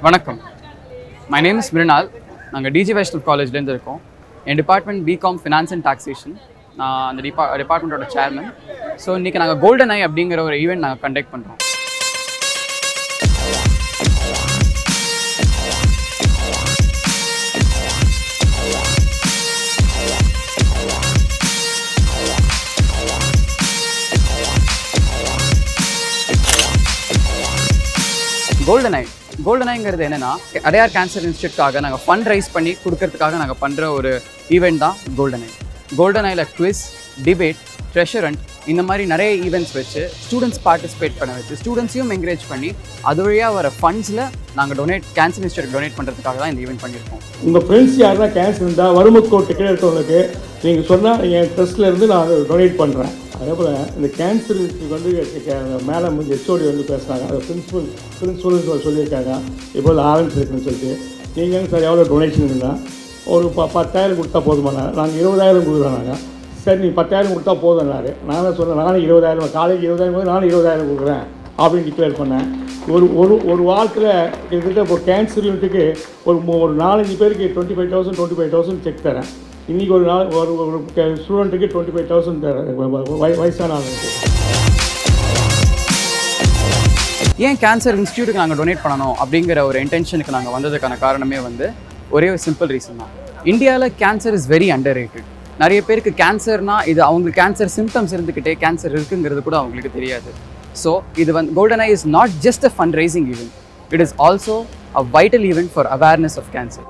வணக்கம் my name is Mrunal நாங்கள் டிஜி வைஷ்ணவ் காலேஜ்லேருந்து இருக்கோம் என் department BCom finance and taxation நான் அந்த டிபா டிபார்ட்மெண்ட்டோட சேர்மன் ஸோ இன்றைக்கி நாங்கள் கோல்டன் ஐ அப்படிங்கிற ஒரு ஈவெண்ட் நாங்கள் கண்டக்ட் பண்ணுறோம் கோல்டன் ஐ கோல்டன் ஐங்கிறது என்னன்னா அடையார் கேன்சர் இன்ஸ்டியூட்காக நாங்கள் ஃபண்ட் ரைஸ் பண்ணி கொடுக்கறதுக்காக நாங்கள் பண்ணுற ஒரு ஈவெண்ட் தான் கோல்டன் ஐ கோல்டன் ஐல குவிஸ் டிபேட் ட்ரெஷரண்ட் இந்த மாதிரி நிறைய ஈவெண்ட்ஸ் வச்சு ஸ்டூடெண்ட்ஸ் பார்ட்டிசிபேட் பண்ண வச்சு ஸ்டூடெண்ட்ஸையும் என்கரேஜ் பண்ணி அது வழியாக வர ஃபண்ட்ஸில் நாங்கள் டொனேட் கேன்சர் இன்ஸ்டியூட் டொனேட் பண்ணுறதுக்காக தான் இந்த ஈவெண்ட் பண்ணியிருக்கோம் உங்கள் ஃப்ரெண்ட்ஸ் யாருன்னா கேன்சர் இருந்தால் வறுமை கோட்டு கீழே இருக்கவங்களுக்கு நீங்கள் சொன்னால் என் ட்ரஸ்ட்டில் இருந்து நான் டொனேட் பண்ணுறேன் அதே போல் இந்த கேன்சருக்கு வந்து மேடம் வந்து ஹெச்ஓடி வந்து பேசுகிறாங்க அது பிரின்சிபல் பிரின்சிபல் சொல்லியிருக்காங்க இப்போ ஆரம்பிச்சிருக்குன்னு சொல்லிட்டு நீங்கள் சார் எவ்வளோ டொனேஷன் இருந்தால் ஒரு ப பத்தாயிரம் கொடுத்தா போதுமானா நாங்கள் இருபதாயிரம் கொடுக்குறோம் நாங்கள் சரி நீ பத்தாயிரம் கொடுத்தா போதும்னாரு நான் தான் சொன்னேன் நானும் இருபதாயிரம் காலேஜ் இருபதாயிரம் போது நானும் இருபதாயிரம் கொடுக்குறேன் அப்படின்னு டிக்ளேர் பண்ணேன் ஒரு ஒரு ஒரு வாரத்தில் கிட்டத்தட்ட இப்போ கேன்சர் யூனிட்டுக்கு ஒரு மூ- ஒரு நாலஞ்சு பேருக்கு twenty five thousand twenty five thousand cheque தரேன் இன்றைக்கி ஒரு நாள் ஒரு ஒரு ஸ்டூடெண்ட்டுக்கு டுவெண்ட்டி ஃபைவ் தௌசண்ட் தரேன் வய- வயசான ஆளுங்களுக்கு ஏன் கேன்சர் இன்ஸ்டியூட்டுக்கு நாங்கள் டொனேட் பண்ணணும் அப்படிங்கிற ஒரு இன்டென்ஷனுக்கு நாங்கள் வந்ததுக்கான காரணமே வந்து ஒரே ஒரு சிம்பிள் ரீசன் தான் இந்தியாவில் cancer is very underrated நிறைய பேருக்கு கேன்சர்னா இது அவங்களுக்கு கேன்சர் சிம்டம்ஸ் இருந்துக்கிட்டே கேன்சர் இருக்குங்கிறது கூட அவங்களுக்கு தெரியாது ஸோ இது வந்து golden eye is not just a fundraising event it is also a vital event for awareness of cancer